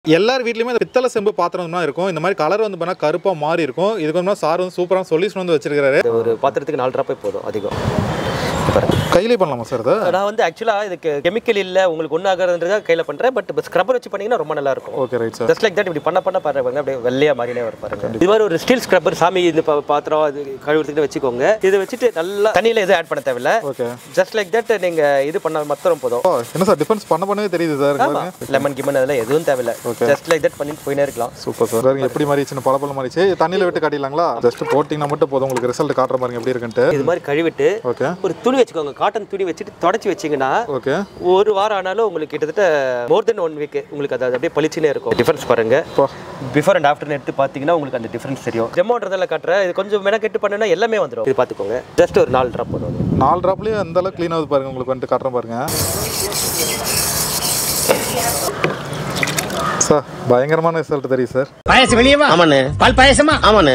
எல்லார் வீட்லயுமே இந்த பித்தளை செம்பு பாத்திரம் தான் இருக்கும் இந்த மாதிரி கலர் வந்து பண்ணா கருப்பா மாறி இருக்கும் இதுக்கு வந்து சார் வந்து சூப்பரா சொல்யூஷன் வந்து வச்சிருக்காரு இது ஒரு பாத்திரத்துக்கு நாலு ட்ராப்பே போதும் அதிகம் பாருங்க கையிலே பண்ணலாமா சார் இதை நான் வந்து ஆக்சுவலாக இதுக்கு கெமிக்கல் இல்லை உங்களுக்கு ஒன்றும் ஆகிறதுன்றதுக்காக கையில் பண்ணுறேன் பட் ஸ்க்ரப்பர் வச்சு பண்ணீங்கன்னா ரொம்ப நல்லா இருக்கும் okay right sir just like that இப்படி பண்ண பண்ண பாருங்க அப்படியே வெள்ளையா மாறினே வர பாருங்க இது மாதிரி ஒரு ஸ்டீல் ஸ்க்ரப்பர் சாமி இந்த பா- பாத்திரம் அது கழுவுறதுக்கு வச்சுக்கோங்க இதை வச்சுட்டு நல்லா தண்ணியில் எதுவும் ஆட் பண்ண தேவையில்ல ஓகே ஜஸ்ட் லைக் தட் நீங்க இது பண்ண மாத்திரம் போதும் ஓ என்ன சார் டிஃபரன்ஸ் பண்ண பண்ணவே தெரியுது சார் ஆமா லெமன் கிமன் அதெல்லாம் எதுவும் தேவையில்ல ஜஸ்ட் லைக் தட் பண்ணிட்டு போயினே இருக்கலாம் சூப்பர் சார் பாருங்க எப்படி மாதிரி சின்ன பழப்பழம் மாறிச்சு தண்ணியில விட்டு காட்டிடலாங்களா ஜஸ்ட் போட்டிங்கன்னா மட்டும் போதும் உங்களுக்கு ரிசல்ட் காட்டுற பாருங்க எப்படி இருக்குன்ட்டு இது மாதிரி கழுவிட்டு ஓகே ஒரு துணி வச்சுக்கோங்க காட்டன் துணி வச்சுட்டு தொடச்சி வச்சீங்கன்னா ஓகே ஒரு வாரம் ஆனாலும் உங்களுக்கு கிட்டத்தட்ட மோர் தென் ஒன் வீக் உங்களுக்கு அது அப்படியே பளிச்சுனே இருக்கும் டிஃபரன்ஸ் பாருங்க அப்பா. பிஃபோர் அண்ட் ஆஃப்டர் எடுத்து பார்த்தீங்கன்னா உங்களுக்கு அந்த டிஃபரன்ஸ் தெரியும் டெமோன்றதில் காட்டுறேன் இது கொஞ்சம் மெனக்கெட்டு பண்ணுனா எல்லாமே வந்துடும் இது பார்த்துக்கோங்க ஜஸ்ட் ஒரு நாலு ட்ராப் வரும் நாலு ட்ராப்லயும் அந்த அளவுக்கு க்ளீன் ஆகுது பாருங்க உங்களுக்கு வந்துட்டு காட்டுறேன் பாருங்க சார் பயங்கரமான ரிசல்ட் தெரியும் சார் பாயசம் வெளியே வா ஆமாண்ணே பால் பாயசமா ஆமாண்ணே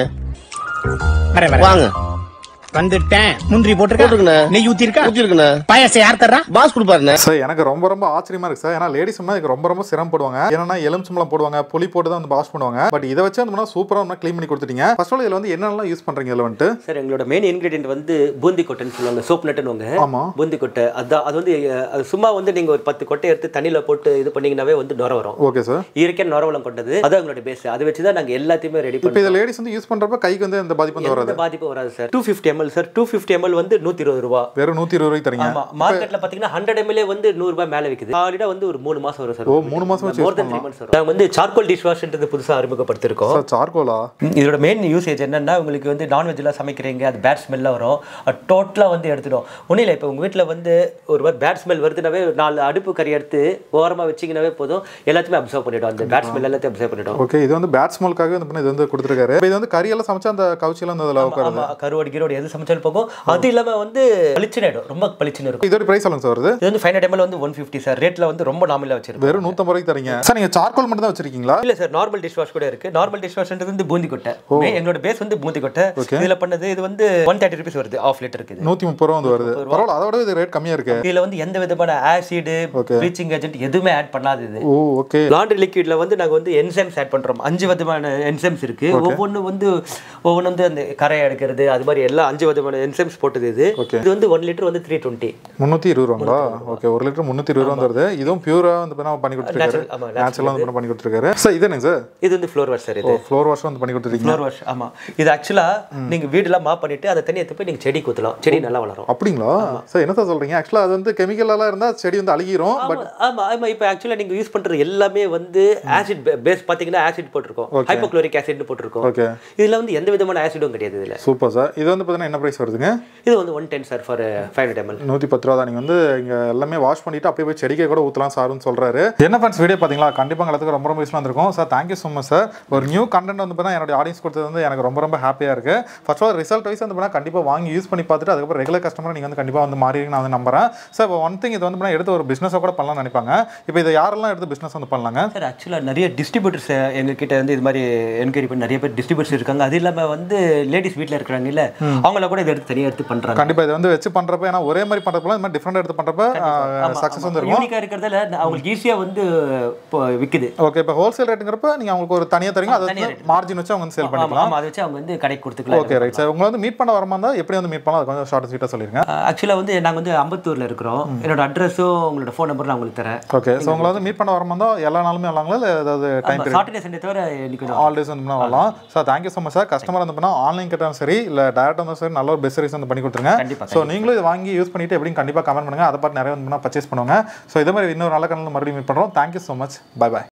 வர வர வாங்க வந்துட்டேன் முந்திரி போட்டுருக்கண்ணே. போட்டிருக்கா நெய் ஊத்திருக்கா ஊத்திருக்குண்ணே பாயசம் யார் தர்றா பாஸ் கொடுப்பாருண்ணே சார் எனக்கு ரொம்ப ரொம்ப ஆச்சரியமா இருக்கு சார் ஏன்னா லேடிஸ் இதுக்கு ரொம்ப ரொம்ப சிரமப்படுவாங்க ஏன்னா எலுமிச்சம்பளம் போடுவாங்க புளி போட்டு தான் வந்து வாஷ் பண்ணுவாங்க பட் இதை வச்சு வந்து சூப்பரா வந்து க்ளீன் பண்ணி கொடுத்துட்டீங்க ஃபர்ஸ்ட் ஆல் இதுல வந்து என்னெல்லாம் யூஸ் பண்றீங்க இதுல வந்துட்டு சார் எங்களோட மெயின் இன்கிரீடியன்ட் வந்து பூந்தி கொட்டைன்னு சொல்லுவாங்க சோப் நட்டுன்னு ஆமா பூந்தி கொட்டை அதான் அது வந்து அஹ், அது சும்மா வந்து நீங்கள் ஒரு பத்து கொட்டை எடுத்து தண்ணியில் போட்டு இது பண்ணீங்கன்னாவே வந்து நுர வரும் ஓகே சார் இயற்கையான நுரவலம் கொண்டது அதான் எங்களோட பேஸ் அதை வச்சு தான் நாங்கள் எல்லாத்தையுமே ரெடி இப்போ பண்ணுவோம் இதை லேடிஸ் வந்து யூஸ் பண்றப்ப கைக்கு வந்து இந்த பாதிப்பு வந்து வராது எந்த பாதிப்பும் வராது sir two fifty ML sir two fifty ML வந்து நூற்றி இருபது ரூபா வெறும் நூத்தி இருபது ரூபாய்க்கு தரீங்க ஆமா மார்க்கெட்ல பாத்தீங்கன்னா ஹண்ட்ரட் எம்எல்ஏ வந்து நூறு ரூபாய் மேல விக்குது சாலிடா வந்து ஒரு மூணு மாசம் வரும் சார் ஓ, மூணு மாசம் வச்சு மோர் தென் த்ரீ மந்த்ஸ் வரும் நாங்க வந்து சார்கோல் டிஷ் வாஷ்ன்றது புதுசா அறிமுகப்படுத்திருக்கோம் சார் சார்கோலா இதோட மெயின் யூசேஜ் என்னன்னா உங்களுக்கு வந்து நான்வெஜ்லாம் சமைக்கிறீங்க அது பேட் ஸ்மெல்லாம் வரும் அது டோட்டலாக வந்து எடுத்துடும் ஒன்றும் இல்லை இப்போ உங்கள் வீட்டில் வந்து ஒரு மாதிரி பேட் ஸ்மெல் வருதுனாவே ஒரு நாலு அடுப்பு கறி எடுத்து ஓரமாக வச்சிங்கனாவே போதும் எல்லாத்தையுமே அப்சர்வ் பண்ணிடும் அந்த பேட் ஸ்மெல் எல்லாத்தையும் அப்சர்வ் பண்ணிடும் ஓகே இது வந்து பேட் ஸ்மெல்க்காக வந்து பண்ணி இது வந்து கொடுத்துருக்காரு இப்போ இது வந்து கறியெல்லாம் சமைச்சா அந்த கவுச்சியெல்லாம் வந்து அதில் உட்காருது ஆமா கருவாடு கீரோடு எது சமைச்சாலும் போகும் அது இல்லாமல் வந்து பளிச்சுன்னு ஆயிடும் ரொம்ப பளிச்சுன்னு இருக்கும் இதோட பிரைஸ் சொல்லுங்க சார் வருது இது வந்து ஃபைவ் ஹண்ட்ரட் எம்எல் வந்து ஒன் ஃபிஃப்டி சார் ரேட்டில் வந்து ரொம்ப நாமிலாக வச்சிருக்கோம் வெறும் நூற்றம்பது ரூபாய்க்கு தரீங்க சார் நீங்க சார்கோல் மட்டும் தான் வச்சிருக்கீங்களா இல்ல சார் நார்மல் டிஷ் வாஷ் கூட இருக்கு நார்மல் டிஷ் வாஷ்ன்றது வந்து பூந்தி கொட்டை மே- எங்களோட பேஸ் வந்து பூந்தி கொட்டை இதுல பண்ணது இது வந்து ஒன் தேர்ட்டி ருபீஸ் வருது ஆஃப் லிட்டர் இருக்குது நூற்றி முப்பது ரூபா வந்து வருது பரவாயில்ல அதோட இது ரேட் கம்மியா இருக்கு இதுல வந்து எந்த விதமான ஆசிட் ப்ளீச்சிங் ஏஜென்ட் எதுவுமே ஆட் பண்ணாது இது ஓ ஓகே லாண்ட்ரி லிக்விட்ல வந்து நாங்க வந்து என்சைம்ஸ் ஆட் பண்றோம் அஞ்சு விதமான என்சைம்ஸ் இருக்கு ஒவ்வொன்று வந்து ஒவ்வொன்று வந்து அந்த கரையை எடுக்கிறது அது மாதிரி எல்லாம் அஞ்சு விதமான என்சைம்ஸ் போட்டது இது இது வந்து ஒன் லிட்டர் வந்து த்ரீ டுவெண்ட்டி முந்நூற்றி இருபது ரூபாங்களா ஓகே ஒரு லிட்டர் முந்நூற்றி இருபது ரூபா வருது இதுவும் பியூரா வந்து பண்ண பண்ணி கொடுத்துருக்காரு Natural, ஆமா, நேச்சுரலாக வந்து பண்ணி கொடுத்துருக்காரு சார் இது என்னங்க சார் இது வந்து ஃப்ளோர் வாஷ் சார் இது ஃப்ளோர் வாஷ் வந்து பண்ணி கொடுத்துருக்கீங்க ஃப்ளோர் வாஷ் ஆமா இது ஆக்சுவலா நீங்க வீடெல்லாம் மாப் பண்ணிட்டு அதை தண்ணி எடுத்து போய் நீங்க செடி ஊத்தலாம் செடி நல்லா வளரும் அப்படிங்களா சார் என்ன சார் சொல்றீங்க ஆக்சுவலாக அது வந்து கெமிக்கல்லாம் இருந்தால் செடி வந்து அழுகிரும் பட் ஆமா ஆமா ஆமா இப்போ ஆக்சுவலாக நீங்க யூஸ் பண்றது எல்லாமே வந்து ஆசிட் பேஸ் பாத்தீங்கன்னா ஆசிட் போட்டிருக்கோம் ஹைப்போக்ளோரிக் ஆசிட்னு போட்டிருக்கோம் ஓகே இதுல வந்து எந்த விதமான ஆசிடும் கிடையாது இதுல சூப்பர் சார் இது வந்து பார்த்தீங்கன்னா என்ன ப்ரைஸ் வருதுங்க இது வந்து one ten sir for five hundred ML நூற்றி பத்து ரூபா தான் நீங்கள் வந்து இங்கே எல்லாமே வாஷ் பண்ணிட்டு அப்படியே போய் செடிக்கே கூட ஊற்றலாம் சார்னு சொல்றாரு என்ன ஃப்ரெண்ட்ஸ் வீடியோ பார்த்தீங்களா கண்டிப்பாக எல்லாத்துக்கும் ரொம்ப ரொம்ப யூஸ்ஃபுல்லாக இருந்திருக்கும் sir thank you so much sir ஒரு நியூ கண்டென்ட் வந்து பார்த்தா என்னோட ஆடியன்ஸ் கொடுத்தது வந்து எனக்கு ரொம்ப ரொம்ப ஹாப்பியாக இருக்கு ஃபர்ஸ்ட் ஆல் ரிசல்ட் வைஸ் வந்து பார்த்தா கண்டிப்பாக வாங்கி யூஸ் பண்ணி பார்த்துட்டு அதுக்கப்புறம் ரெகுலர் கஸ்டமர் நீங்கள் வந்து கண்டிப்பாக வந்து மாறி நான் வந்து நம்புறேன் சார் இப்போ ஒன் திங் இது வந்து பார்த்தா எடுத்து ஒரு பிஸ்னஸாக கூட பண்ணலாம்னு நினைப்பாங்க இப்போ இதை யாரெல்லாம் எடுத்து பிஸ்னஸ் வந்து பண்ணலாங்க சார் ஆக்சுவலாக நிறைய டிஸ்ட்ரிபியூட்டர்ஸ் எங்ககிட்ட வந்து இது மாதிரி என்கொயரி பண்ணி நிறைய பேர் டிஸ்ட்ரிபியூட்டர்ஸ் இருக்காங்க அது இல்லாமல் வந்து லேடிஸ் வீட்டில் இருக்கிறாங்க இல்ல அவங்கள கூட இதை எடுத்து தனியாக எடுத்து பண்ணுறாங்க கண்டிப்பாக இது வந்து வச்சு பண்ணுறப்ப ஏன்னா ஒரே மாதிரி பண்ணுறப்பல இந்த மாதிரி டிஃப்ரெண்ட் எடுத்து பண்ணுறப்ப சக்ஸஸ் வந்து இருக்கும் யூனிக்காக இருக்கிறதால அவங்களுக்கு ஈஸியாக வந்து இப்போ விற்குது ஓகே இப்போ ஹோல்சேல் ரேட்டுங்கிறப்ப நீங்கள் அவங்களுக்கு ஒரு தனியாக தரீங்க அதை வந்து மார்ஜின் வச்சு அவங்க வந்து சேல் ஆமா பண்ணிக்கலாம் ஆமா அதை வச்சு அவங்க வந்து கடைக்கு கொடுத்துக்கலாம் ஓகே ரைட் சார் உங்களை வந்து மீட் பண்ண வரமா இருந்தால் எப்படி வந்து மீட் பண்ணலாம் அது கொஞ்சம் ஷார்ட் ஸ்வீட்டாக சொல்லிருங்க ஆக்சுவலாக வந்து நாங்கள் வந்து அம்பத்தூரில் இருக்கிறோம் என்னோட அட்ரஸும் உங்களோட ஃபோன் நம்பர் நான் உங்களுக்கு தரேன் ஓகே ஸோ உங்களை வந்து மீட் பண்ண வரமா இருந்தால் எல்லா நாளுமே வரலாங்களா இல்லை ஏதாவது டைம் சாட்டர்டே சண்டே தவிர இன்னைக்கு ஆல் டேஸ் வந்து வரலாம் sir thank you so much sir customer வந்து பண்ணால் ஆன்லைன் கேட்டாலும் சரி இல்லை டேரக்டாக இருந்தாலும் சரி நல்ல ஒரு பெஸ்ட் சர்வீஸ் வந்து பண்ணி கொடுத்துருங்க கண்டிப்பா, ஸோ நீங்களும் இதை வாங்கி யூஸ் பண்ணிட்டு எப்படின்னு கண்டிப்பாக கமெண்ட் பண்ணுங்க அதை பார்த்து நிறைய வந்து பர்ச்சேஸ் பண்ணுவாங்க ஸோ இதே மாதிரி இன்னொரு நல்ல கணக்கில் மறுபடியும் மீட் பண்ணுறோம் thank you so much bye by